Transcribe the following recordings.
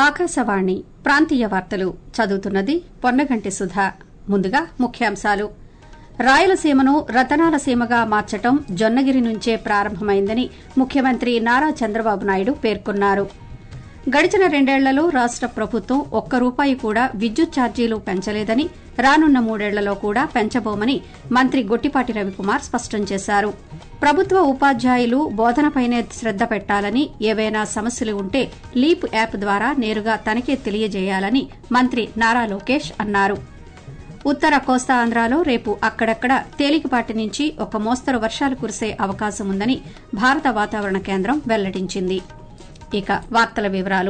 ఆకాశవాణి ప్రాంతీయ వార్తలు చదువుతున్నది పొన్నగంటి సుధా ముందుగా ముఖ్యాంశాలు రాయలసీమను రతనాల సీమగా మార్చటం జొన్నగిరి నుంచే ప్రారంభమైందని ముఖ్యమంత్రి నారా చంద్రబాబు నాయుడు పేర్కొన్నారు గడిచిన రెండేళ్లలో రాష్ట ప్రభుత్వం ఒక్క రూపాయి కూడా విద్యుత్ ఛార్జీలు పెంచలేదని రానున్న మూడేళ్లలో కూడా పెంచబోమని మంత్రి గొట్టిపాటి రవికుమార్ స్పష్టం చేశారు ప్రభుత్వ ఉపాధ్యాయులు బోధనపైనే శ్రద్ద పెట్టాలని ఏవైనా సమస్యలు ఉంటే లీప్ యాప్ ద్వారా నేరుగా తనకే తెలియజేయాలని మంత్రి నారా లోకేష్ అన్నారు ఉత్తర కోస్తా ఆంధ్రాలో రేపు అక్కడక్కడ తేలికపాటి నుంచి ఒక మోస్తరు వర్షాలు కురిసే అవకాశం ఉందని భారత వాతావరణ కేంద్రం వెల్లడించింది ఇక వార్తల వివరాలు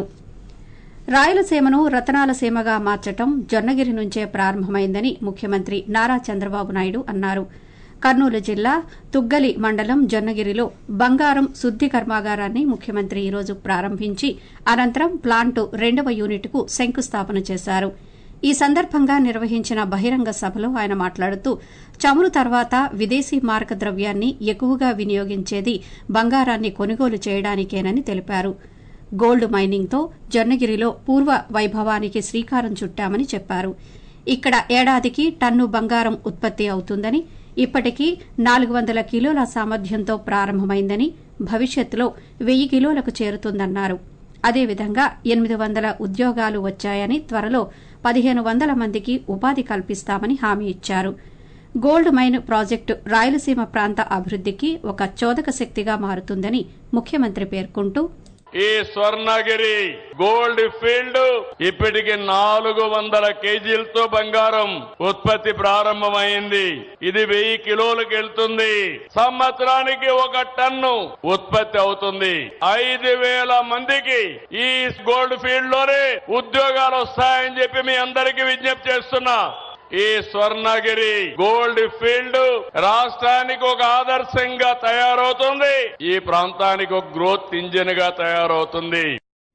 రాయలసీమను రతనాల సీమగా మార్చటం జొన్నగిరి నుంచే ప్రారంభమైందని ముఖ్యమంత్రి నారా చంద్రబాబు నాయుడు అన్నారు కర్నూలు జిల్లా తుగ్గలి మండలం జొన్నగిరిలో బంగారం శుద్ది కర్మాగారాన్ని ముఖ్యమంత్రి ఈరోజు ప్రారంభించి అనంతరం ప్లాంటు రెండవ యూనిట్కు శంకుస్థాపన చేశారు ఈ సందర్భంగా నిర్వహించిన బహిరంగ సభలో ఆయన మాట్లాడుతూ చమురు తర్వాత విదేశీ మారక ద్రవ్యాన్ని ఎక్కువగా వినియోగించేది బంగారాన్ని కొనుగోలు చేయడానికేనని తెలిపారు గోల్డ్ మైనింగ్తో జొన్నగిరిలో పూర్వ వైభవానికి శ్రీకారం చుట్టామని చెప్పారు ఇక్కడ ఏడాదికి టన్ను బంగారం ఉత్పత్తి అవుతుందని ఇప్పటికీ నాలుగు వందల కిలోల సామర్థ్యంతో ప్రారంభమైందని భవిష్యత్తులో వెయ్యి కిలోలకు చేరుతుందన్నారు అదేవిధంగా ఎనిమిది వందల ఉద్యోగాలు వచ్చాయని త్వరలో పదిహేను వందల మందికి ఉపాధి కల్పిస్తామని హామీ ఇచ్చారు గోల్డ్ మైన్ ప్రాజెక్టు రాయలసీమ ప్రాంత అభివృద్దికి ఒక చోదక శక్తిగా మారుతుందని ముఖ్యమంత్రి పేర్కొంటూ ఈ స్వర్ణగిరి గోల్డ్ ఫీల్డ్ ఇప్పటికి నాలుగు వందల కేజీలతో బంగారం ఉత్పత్తి ప్రారంభమైంది ఇది వెయ్యి కిలోలకు వెళ్తుంది సంవత్సరానికి ఒక టన్ను ఉత్పత్తి అవుతుంది ఐదు వేల మందికి ఈ గోల్డ్ ఫీల్డ్ లోనే ఉద్యోగాలు వస్తాయని చెప్పి మీ అందరికీ విజ్ఞప్తి చేస్తున్నా ఈ స్వర్ణగిరి గోల్డ్ ఫీల్డ్ రాష్ట్రానికి ఒక ఆదర్శంగా తయారవుతుంది ఈ ప్రాంతానికి ఒక గ్రోత్ ఇంజిన్ గా తయారవుతుంది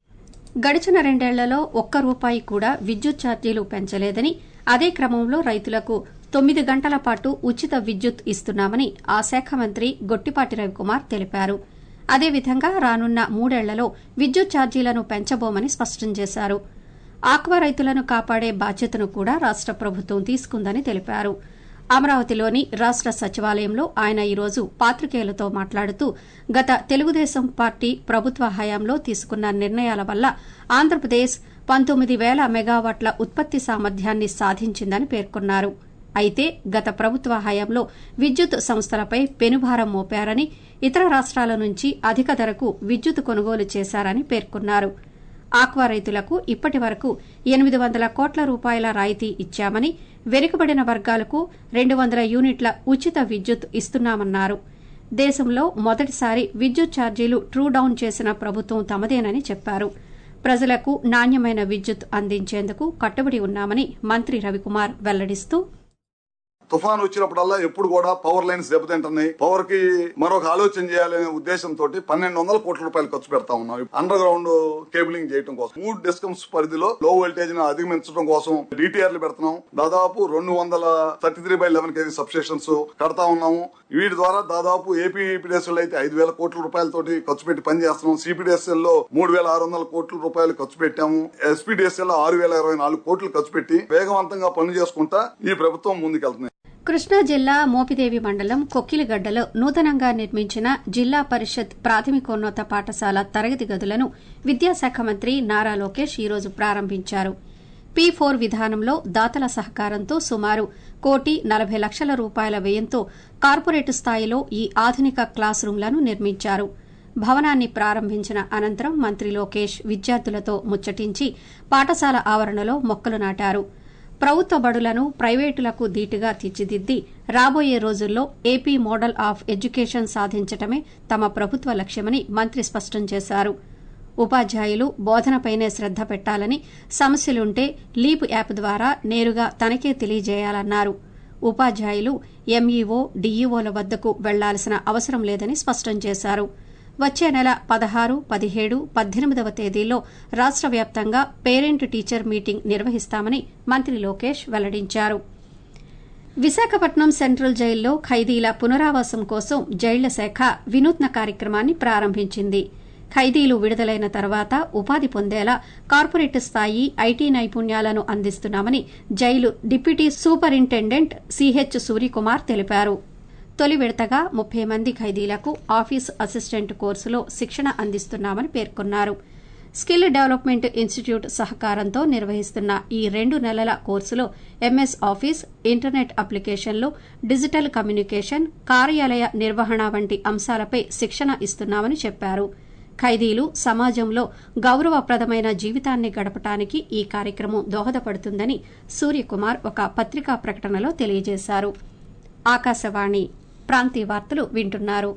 గడిచిన రెండేళ్లలో ఒక్క రూపాయి కూడా విద్యుత్ ఛార్జీలు పెంచలేదని అదే క్రమంలో రైతులకు తొమ్మిది గంటల పాటు ఉచిత విద్యుత్ ఇస్తున్నామని ఆ శాఖ మంత్రి గొట్టిపాటి రవికుమార్ తెలిపారు అదేవిధంగా రానున్న మూడేళ్లలో విద్యుత్ ఛార్జీలను పెంచబోమని స్పష్టం చేశారు ఆక్వా రైతులను కాపాడే బాధ్యతను కూడా రాష్ట ప్రభుత్వం తీసుకుందని తెలిపారు అమరావతిలోని రాష్ట సచివాలయంలో ఆయన ఈరోజు పాత్రికేయులతో మాట్లాడుతూ గత తెలుగుదేశం పార్టీ ప్రభుత్వ హయాంలో తీసుకున్న నిర్ణయాల వల్ల ఆంధ్రప్రదేశ్ పంతొమ్మిది వేల మెగావాట్ల ఉత్పత్తి సామర్థ్యాన్ని సాధించిందని పేర్కొన్నారు అయితే గత ప్రభుత్వ హయాంలో విద్యుత్ సంస్థలపై పెనుభారం మోపారని ఇతర రాష్ట్రాల నుంచి అధిక ధరకు విద్యుత్ కొనుగోలు చేశారని పేర్కొన్నారు ఆక్వా రైతులకు ఇప్పటి వరకు ఎనిమిది వందల కోట్ల రూపాయల రాయితీ ఇచ్చామని వెనుకబడిన వర్గాలకు రెండు వందల యూనిట్ల ఉచిత విద్యుత్ ఇస్తున్నామన్నారు దేశంలో మొదటిసారి విద్యుత్ ఛార్జీలు ట్రూ డౌన్ చేసిన ప్రభుత్వం తమదేనని చెప్పారు ప్రజలకు నాణ్యమైన విద్యుత్ అందించేందుకు కట్టుబడి ఉన్నామని మంత్రి రవికుమార్ వెల్లడిస్తూ తుఫాన్ వచ్చినప్పుడల్లా ఎప్పుడు కూడా పవర్ లైన్స్ దెబ్బతింటున్నాయి పవర్ కి మరొక ఆలోచన చేయాలనే ఉద్దేశంతో పన్నెండు వందల కోట్ల రూపాయలు ఖర్చు పెడతా ఉన్నాం అండర్ గ్రౌండ్ కేబులింగ్ చేయడం కోసం మూడు డిస్కమ్స్ పరిధిలో లో వోల్టేజ్ ను అధిగమించడం కోసం డిటిఆర్లు పెడుతున్నాం దాదాపు రెండు వందల thirty three by eleven KG substations కడతా ఉన్నాము వీటి ద్వారా దాదాపు ఏపీ ఈపీడీఎస్ఎల్ అయితే ఐదు వేల కోట్ల రూపాయలతోటి ఖర్చు పెట్టి పని చేస్తున్నాం సిపిడిఎస్ఎల్ లో మూడు వేల ఆరు వందల కోట్ల రూపాయలు ఖర్చు పెట్టాము ఎస్పీడీఎస్ఎల్ లో ఆరు వేల ఇరవై నాలుగు కోట్లు ఖర్చు పెట్టి వేగవంతంగా పనులు చేసుకుంటా ఈ ప్రభుత్వం ముందుకెళ్తుంది కృష్ణా జిల్లా మోపిదేవి మండలం కొక్కిలిగడ్డలో నూతనంగా నిర్మించిన జిల్లా పరిషత్ ప్రాథమికోన్నత పాఠశాల తరగతి గదులను విద్యాశాఖ మంత్రి నారా లోకేష్ ఈరోజు ప్రారంభించారు పీ ఫోర్ విధానంలో దాతల సహకారంతో సుమారు కోటి నలభై లక్షల రూపాయల వ్యయంతో కార్పొరేటు స్థాయిలో ఈ ఆధునిక క్లాస్ రూంలను నిర్మించారు భవనాన్ని ప్రారంభించిన అనంతరం మంత్రి లోకేష్ విద్యార్థులతో ముచ్చటించి పాఠశాల ఆవరణలో మొక్కలు నాటారు ప్రభుత్వ బడులను ప్రైవేటులకు ధీటుగా తీర్చిదిద్ది రాబోయే రోజుల్లో ఏపీ మోడల్ ఆఫ్ ఎడ్యుకేషన్ సాధించటమే తమ ప్రభుత్వ లక్ష్యమని మంత్రి స్పష్టం చేశారు ఉపాధ్యాయులు బోధనపైనే శ్రద్ద పెట్టాలని సమస్యలుంటే లీప్ యాప్ ద్వారా నేరుగా తనకే తెలియజేయాలన్నారు ఉపాధ్యాయులు ఎంఈఓ డీఈఓల వద్దకు వెళ్లాల్సిన అవసరం లేదని స్పష్టం చేశారు వచ్చే నెల పదహారు పదిహేడు పద్దెనిమిదవ తేదీల్లో రాష్ట వ్యాప్తంగా పేరెంట్ టీచర్ మీటింగ్ నిర్వహిస్తామని మంత్రి లోకేష్ వెల్లడించారు విశాఖపట్నం సెంట్రల్ జైల్లో ఖైదీల పునరావాసం కోసం జైళ్ల శాఖ వినూత్న కార్యక్రమాన్ని ప్రారంభించింది ఖైదీలు విడుదలైన తర్వాత ఉపాధి పొందేలా కార్పొరేట్ స్థాయి ఐటీ నైపుణ్యాలను అందిస్తున్నామని జైలు డిప్యూటీ సూపరింటెండెంట్ సిహెచ్ సూర్యకుమార్ తెలిపారు తొలి విడతగా ముప్పై మంది ఖైదీలకు ఆఫీస్ అసిస్టెంట్ కోర్సులో శిక్షణ అందిస్తున్నామని పేర్కొన్నారు స్కిల్ డెవలప్మెంట్ ఇన్స్టిట్యూట్ సహకారంతో నిర్వహిస్తున్న ఈ రెండు నెలల కోర్సులో ఎంఎస్ ఆఫీస్ ఇంటర్నెట్ అప్లికేషన్లు డిజిటల్ కమ్యూనికేషన్ కార్యాలయ నిర్వహణ వంటి అంశాలపై శిక్షణ ఇస్తున్నామని చెప్పారు ఖైదీలు సమాజంలో గౌరవప్రదమైన జీవితాన్ని గడపటానికి ఈ కార్యక్రమం దోహదపడుతుందని సూర్యకుమార్ ఒక పత్రికా ప్రకటనలో తెలియజేశారు ఆకాశవాణి ప్రాంతీయ వార్తలు వింటున్నారు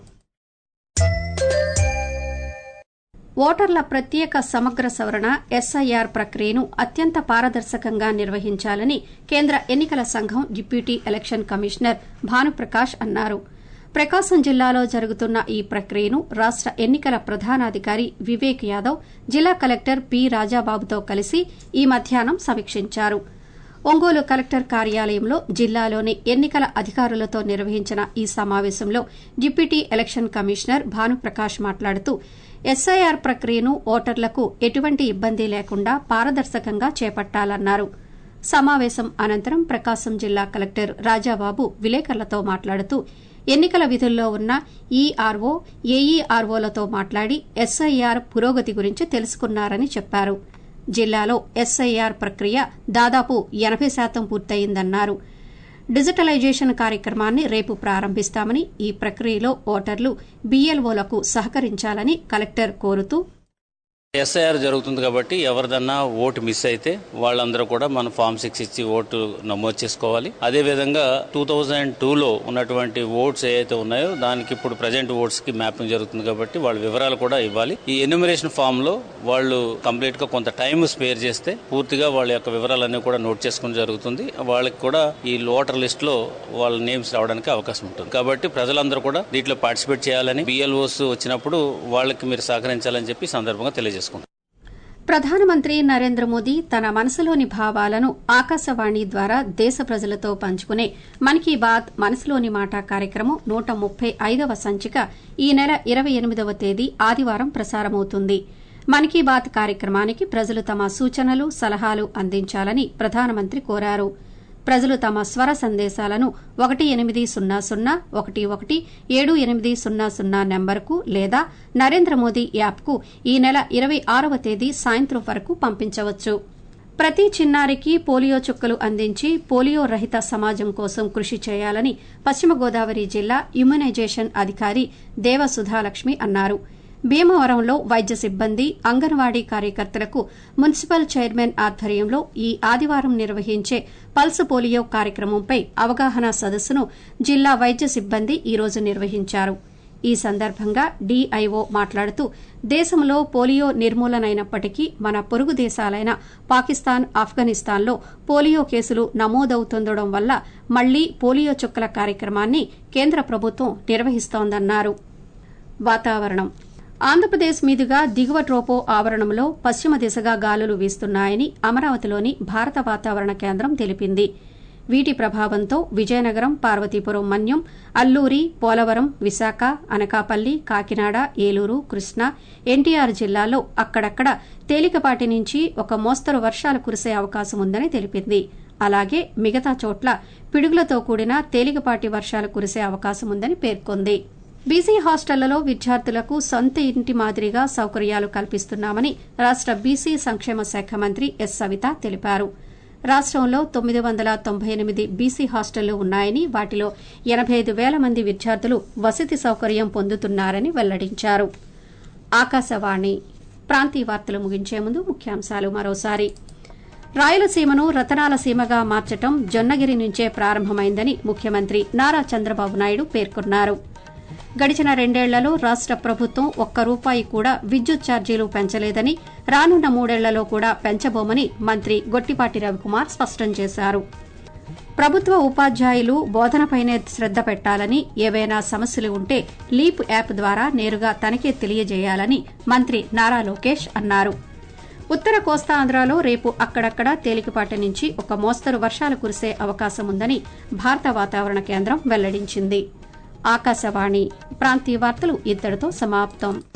ఓటర్ల ప్రత్యేక సమగ్ర సవరణ ఎస్ఐఆర్ ప్రక్రియను అత్యంత పారదర్శకంగా నిర్వహించాలని కేంద్ర ఎన్నికల సంఘం డిప్యూటీ ఎలక్షన్ కమిషనర్ భానుప్రకాష్ అన్నారు ప్రకాశం జిల్లాలో జరుగుతున్న ఈ ప్రక్రియను రాష్ట ఎన్నికల ప్రధానాధికారి వివేక్ యాదవ్ జిల్లా కలెక్టర్ పి రాజాబాబుతో కలిసి ఈ మధ్యాహ్నం సమీక్షించారు ఒంగోలు కలెక్టర్ కార్యాలయంలో జిల్లాలోని ఎన్నికల అధికారులతో నిర్వహించిన ఈ సమావేశంలో డిప్యూటీ ఎలక్షన్ కమిషనర్ భానుప్రకాష్ మాట్లాడుతూ ఎస్ఐఆర్ ప్రక్రియను ఓటర్లకు ఎటువంటి ఇబ్బంది లేకుండా పారదర్శకంగా చేపట్టాలన్నారు సమావేశం అనంతరం ప్రకాశం జిల్లా కలెక్టర్ రాజాబాబు విలేకరులతో మాట్లాడుతూ ఎన్నికల విధుల్లో ఉన్న ఈఆర్ఓ ఏఈఆర్ఓలతో మాట్లాడి ఎస్ఐఆర్ పురోగతి గురించి తెలుసుకున్నారని చెప్పారు జిల్లాలో ఎస్ఐఆర్ ప్రక్రియ దాదాపు ఎనబై శాతం పూర్తయిందన్నారు డిజిటలైజేషన్ కార్యక్రమాన్ని రేపు ప్రారంభిస్తామని ఈ ప్రక్రియలో ఓటర్లు బీఎల్ఓలకు సహకరించాలని కలెక్టర్ కోరుతూ ఎస్ఐఆర్ జరుగుతుంది కాబట్టి ఎవరిదన్నా ఓటు మిస్ అయితే వాళ్ళందరూ కూడా మన ఫామ్ సిక్స్ ఇచ్చి ఓటు నమోదు చేసుకోవాలి అదే విధంగా టూ థౌజండ్ టూలో ఉన్నటువంటి ఓట్స్ ఏవైతే ఉన్నాయో దానికి ఇప్పుడు ప్రజెంట్ ఓట్స్ కి మ్యాపింగ్ జరుగుతుంది కాబట్టి వాళ్ళ వివరాలు కూడా ఇవ్వాలి ఈ ఎన్యూమరేషన్ ఫామ్ లో వాళ్ళు కంప్లీట్ గా కొంత టైం స్పేర్ చేస్తే పూర్తిగా వాళ్ళ యొక్క వివరాలన్నీ కూడా నోట్ చేసుకుని జరుగుతుంది వాళ్ళకి కూడా ఈ ఓటర్ లిస్ట్ లో వాళ్ళ నేమ్స్ రావడానికి అవకాశం ఉంటుంది కాబట్టి ప్రజలందరూ కూడా దీంట్లో పార్టిసిపేట్ చేయాలని బిఎల్ఓస్ వచ్చినప్పుడు వాళ్ళకి మీరు సహకరించాలని చెప్పి ఈ సందర్భంగా తెలియజేసుకుంటాం ప్రధానమంత్రి నరేంద్ర మోదీ తన మనసులోని భావాలను ఆకాశవాణి ద్వారా దేశ ప్రజలతో పంచుకునే మన్ కీ బాత్ మనసులోని మాట కార్యక్రమం నూట ముప్పై ఐదవ సంచిక ఈ నెల ఇరవై ఎనిమిదవ తేదీ ఆదివారం ప్రసారమవుతుంది మన్ కీ బాత్ కార్యక్రమానికి ప్రజలు తమ సూచనలు సలహాలు అందించాలని ప్రధానమంత్రి కోరారు ప్రజలు తమ స్వర సందేశాలను ఒకటి ఎనిమిది సున్నా సున్నా ఒకటి ఒకటి ఏడు ఎనిమిది సున్నా సున్నా నెంబర్కు లేదా నరేంద్ర మోదీ యాప్కు ఈ నెల ఇరవై ఆరవ తేదీ సాయంత్రం వరకు పంపించవచ్చు ప్రతి చిన్నారికి పోలియో చుక్కలు అందించి పోలియో రహిత సమాజం కోసం కృషి చేయాలని పశ్చిమ గోదావరి జిల్లా ఇమ్యునైజేషన్ అధికారి దేవ సుధాలక్ష్మి అన్నారు భీమవరంలో వైద్య సిబ్బంది అంగన్వాడీ కార్యకర్తలకు మున్సిపల్ చైర్మన్ ఆధ్వర్యంలో ఈ ఆదివారం నిర్వహించే పల్స్ పోలియో కార్యక్రమంపై అవగాహన సదస్సును జిల్లా వైద్య సిబ్బంది ఈ రోజు నిర్వహించారు ఈ సందర్భంగా డీఐఓ మాట్లాడుతూ దేశంలో పోలియో నిర్మూలనైనప్పటికీ మన పొరుగు దేశాలైన పాకిస్తాన్ ఆఫ్ఘనిస్తాన్లో పోలియో కేసులు నమోదవుతుండడం వల్ల మళ్లీ పోలియో చుక్కల కార్యక్రమాన్ని కేంద్ర ప్రభుత్వం నిర్వహిస్తోందన్నారు వాతావరణం ఆంధ్రప్రదేశ్ మీదుగా దిగువ ట్రోపో ఆవరణంలో పశ్చిమ దిశగా గాలులు వీస్తున్నాయని అమరావతిలోని భారత వాతావరణ కేంద్రం తెలిపింది వీటి ప్రభావంతో విజయనగరం పార్వతీపురం మన్యం అల్లూరి పోలవరం విశాఖ అనకాపల్లి కాకినాడ ఏలూరు కృష్ణా ఎన్టీఆర్ జిల్లాల్లో అక్కడక్కడ తేలికపాటి నుంచి ఒక మోస్తరు వర్షాలు కురిసే అవకాశం ఉందని తెలిపింది అలాగే మిగతా చోట్ల పిడుగులతో కూడిన తేలికపాటి వర్షాలు కురిసే అవకాశం ఉందని పేర్కొంది బీసీ హాస్టళ్లలో విద్యార్థులకు సొంత ఇంటి మాదిరిగా సౌకర్యాలు కల్పిస్తున్నామని రాష్ట బీసీ సంక్షేమ శాఖ మంత్రి ఎస్ సవిత తెలిపారు రాష్టంలో తొమ్మిది వందల తొంభై ఎనిమిది బీసీ హాస్టళ్లు ఉన్నాయని వాటిలో ఎనబై ఐదు వేల మంది విద్యార్థులు వసతి సౌకర్యం పొందుతున్నారని వెల్లడించారు ఆకాశవాణి ప్రాంతీయ వార్తలు ముగించే ముందు ముఖ్యాంశాలు మరోసారి రాయలసీమను రతనాల సీమగా మార్చటం జొన్నగిరి నుంచే ప్రారంభమైందని ముఖ్యమంత్రి నారా చంద్రబాబు నాయుడు పేర్కొన్నారు గడిచిన రెండేళ్లలో రాష్ట ప్రభుత్వం ఒక్క రూపాయి కూడా విద్యుత్ ఛార్జీలు పెంచలేదని రానున్న మూడేళ్లలో కూడా పెంచబోమని మంత్రి గొట్టిపాటి రవికుమార్ స్పష్టం చేశారు ప్రభుత్వ ఉపాధ్యాయులు బోధనపైనే శ్రద్ద పెట్టాలని ఏవైనా సమస్యలు ఉంటే లీప్ యాప్ ద్వారా నేరుగా తనకే తెలియజేయాలని మంత్రి నారా లోకేష్ అన్నారు ఉత్తర కోస్తాంధ్రలో రేపు అక్కడక్కడ తేలికపాటి నుంచి ఒక మోస్తరు వర్షాలు కురిసే అవకాశం ఉందని భారత వాతావరణ కేంద్రం వెల్లడించింది ఆకాశవాణి ప్రాంతీయ వార్తలు ఇద్దరితో సమాప్తం